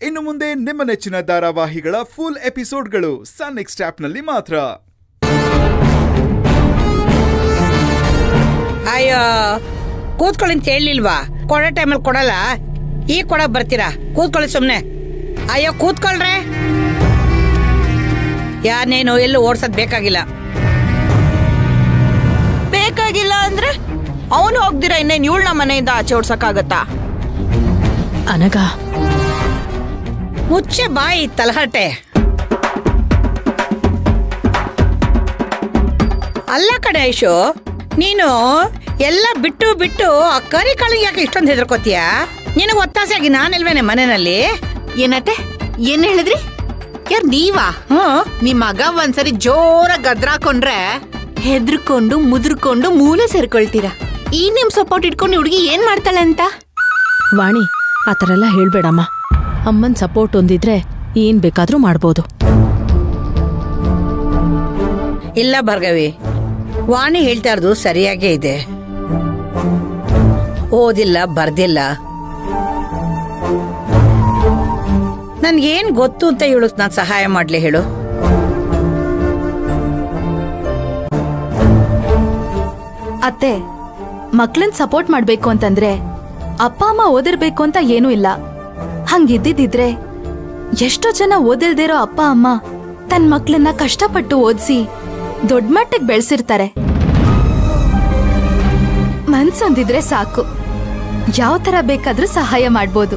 ಇನ್ನು ಮುಂದೆ ನಿಮ್ಮ ನೆಚ್ಚಿನ ಧಾರಾವಾಹಿಗಳ ಫುಲ್ ಎಪಿಸೋಡ್ಗಳು ಸನ್ ನೆಕ್ಸ್ಟ್ ಆಪ್ನಲ್ಲಿ ಮಾತ್ರ ಅಯ್ಯೋ ಕೂತ್ಕೊಳ್ಳಿ ಅಂತ ಹೇಳಿಲ್ವಾ ಕೊಡೋ ಟೈಮಲ್ಲಿ ಕೊಡಲ್ಲ ಈಗ ಕೊಡಕ್ ಬರ್ತೀರಾ ಕೂತ್ಕೊಳ್ಳಿ ಸುಮ್ನೆ ಅಯ್ಯೋ ಕೂತ್ಕೊಳ್ರೆ ಯಾನೇನು ಎಲ್ಲೂ ಓಡ್ಸೋದ್ ಬೇಕಾಗಿಲ್ಲ ಬೇಕಾಗಿಲ್ಲ ಅಂದ್ರೆ ಅವನು ಹೋಗ್ದಿರ ಇನ್ನೇನ್ ಇವಳನ್ನ ಮನೆಯಿಂದ ಆಚೆ ಓಡ್ಸಕ್ಕಾಗತ್ತಾ ಅನಗ ಮುಚ್ಚೆ ಬಾಯಿ ತಲಹಟೆ ಅಲ್ಲ ಕಡೆ ಐಶು ನೀನು ಎಲ್ಲ ಬಿಟ್ಟು ಬಿಟ್ಟು ಆ ಕರಿ ಕಾಳಿಗೆ ಯಾಕೆ ಇಷ್ಟೊಂದು ಹೆದರ್ಕೋತೀಯ ನಿನಗೆ ಒತ್ತಾಸೆಯಾಗಿ ನಾನಿಲ್ವೇನೆ ಮನೆಯಲ್ಲಿ ಏನತ್ತೆ ಏನ್ ಹೇಳಿದ್ರಿ ಯಾರ್ ನೀವಾ ಹ್ಮ್ ನಿಮ್ ಮಗ ಒಂದ್ಸರಿ ಜೋರಾಗ್ ಗದ್ರಾಕೊಂಡ್ರೆ ಹೆದ್ರಕೊಂಡು ಮುದ್ರಕೊಂಡು ಮೂಲೆ ಸೇರ್ಕೊಳ್ತೀರಾ ಈ ನಿಮ್ ಸಪೋರ್ಟ್ ಇಟ್ಕೊಂಡು ಹುಡುಗಿ ಏನ್ ಮಾಡ್ತಾಳೆ ಅಂತ ವಾಣಿ ಆ ಥರ ಎಲ್ಲ ಹೇಳ್ಬೇಡಮ್ಮ ಅಮ್ಮನ್ ಸಪೋರ್ಟ್ ಒಂದಿದ್ರೆ ಏನ್ ಬೇಕಾದ್ರೂ ಮಾಡ್ಬೋದು ಇಲ್ಲ ಭಾರ್ಗವಿ ವಾಣಿ ಹೇಳ್ತಾ ಇರೋದು ಸರಿಯಾಗೇ ಇದೆ ಓದಿಲ್ಲ ಬರ್ದಿಲ್ಲ ನನ್ಗೇನ್ ಗೊತ್ತು ಅಂತ ಹೇಳಕ್ ನಾನು ಸಹಾಯ ಮಾಡ್ಲಿ ಹೇಳು ಅತ್ತೆ ಮಕ್ಳನ್ ಸಪೋರ್ಟ್ ಮಾಡ್ಬೇಕು ಅಂತಂದ್ರೆ ಅಪ್ಪ ಅಮ್ಮ ಓದಿರ್ಬೇಕು ಅಂತ ಏನೂ ಇಲ್ಲ ಹಂಗಿದ್ದಿದ್ರೆ ಎಷ್ಟೋ ಜನ ಓದಿಲ್ದಿರೋ ಅಪ್ಪ ಅಮ್ಮ ತನ್ ಮಕ್ಳನ್ನ ಕಷ್ಟಪಟ್ಟು ಓದಿಸಿ ದೊಡ್ಡ ಮಟ್ಟಿಗೆ ಬೆಳೆಸಿರ್ತಾರೆ ಮನ್ಸೊಂದಿದ್ರೆ ಸಾಕು ಯಾವ ತರ ಬೇಕಾದ್ರೂ ಸಹಾಯ ಮಾಡ್ಬೋದು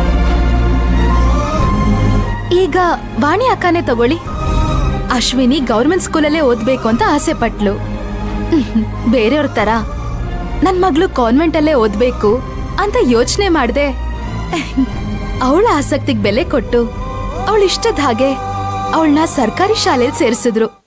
ಈಗ ವಾಣಿ ಅಕ್ಕನೇ ತಗೊಳ್ಳಿ ಅಶ್ವಿನಿ ಗೌರ್ಮೆಂಟ್ ಸ್ಕೂಲಲ್ಲೇ ಓದ್ಬೇಕು ಅಂತ ಆಸೆ ಪಟ್ಲು ಬೇರೆಯವ್ರ ತರ ನನ್ ಮಗಳು ಕಾನ್ವೆಂಟ್ ಅಲ್ಲೇ ಓದ್ಬೇಕು ಅಂತ ಯೋಚನೆ ಮಾಡ್ದೆ ಅವಳ ಆಸಕ್ತಿಗ್ ಬೆಲೆ ಕೊಟ್ಟು ಅವಳ ಇಷ್ಟದ ಹಾಗೆ ಅವಳನ್ನ ಸರ್ಕಾರಿ ಶಾಲೆಯಲ್ಲಿ ಸೇರಿಸಿದ್ರು